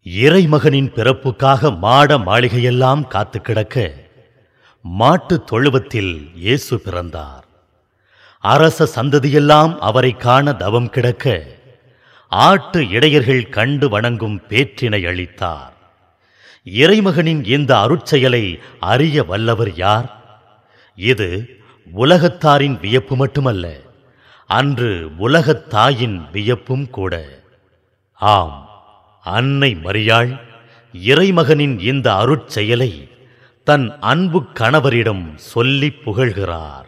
இறைமகனின் பிறப்புக்காக மாட மாளிகையெல்லாம் காத்து கிடக்க மாட்டுத் தொழுவத்தில் இயேசு பிறந்தார் அரச சந்ததியெல்லாம் அவரை காண தவம் கிடக்க ஆட்டு இடையர்கள் கண்டு வணங்கும் பேற்றினை அளித்தார் இறைமகனின் இந்த அருட்செயலை அறிய வல்லவர் யார் இது உலகத்தாரின் வியப்பு மட்டுமல்ல அன்று உலகத் தாயின் வியப்பும் கூட ஆம் அன்னை மரியாள் இறைமகனின் இந்த அருட்செயலை தன் அன்பு கணவரிடம் சொல்லிப் புகழ்கிறார்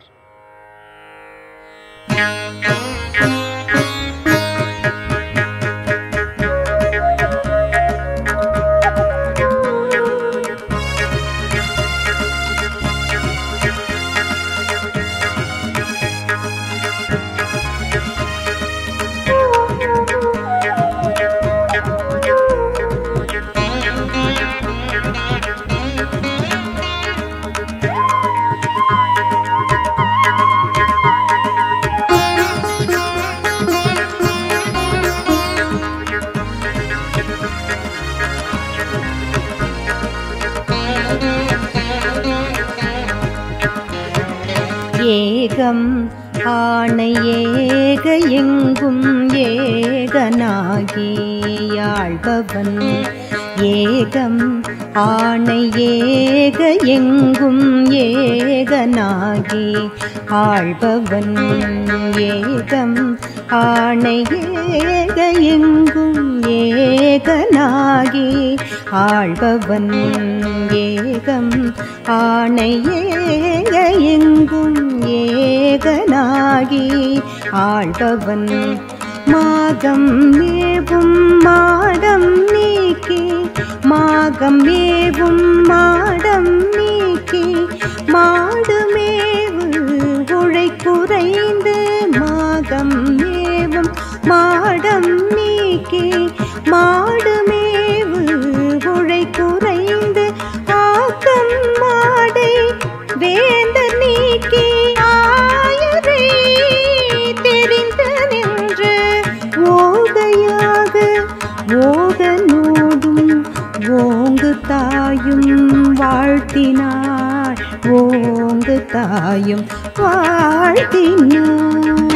ஏகம் ஆணை ஏக எங்கும் ஏகனாகி யாழ்பவன் ஏகம் ஆணை ஏக எங்கும் ஏகனாகி ஆழ்பவன் ஏகம் ஆணை ஏக எங்கும் ஏகனாகி ஆழ்பவன் ஏகம் ஆணை ஏக எங்கும் ஏகனாகி ஆழ்பவன் மாகம் மேவும் மாடம் நீக்கி மாகம் மேவும் மாடம் நீக்கி மாடு மேவு உழை குறைந்து மாகம் மேவும் மாடம் நீக்கி மாடு மேவு உழை குறைந்து ஆக்கம் மாடை வேந்த நீக்கி ஆயரை தெரிந்து நின்று ஓகையாக ஓகனோடும் ஓங்கு தாயும் வாழ்த்தினாள் ஓங்கு தாயும் வாழ்த்தினாள்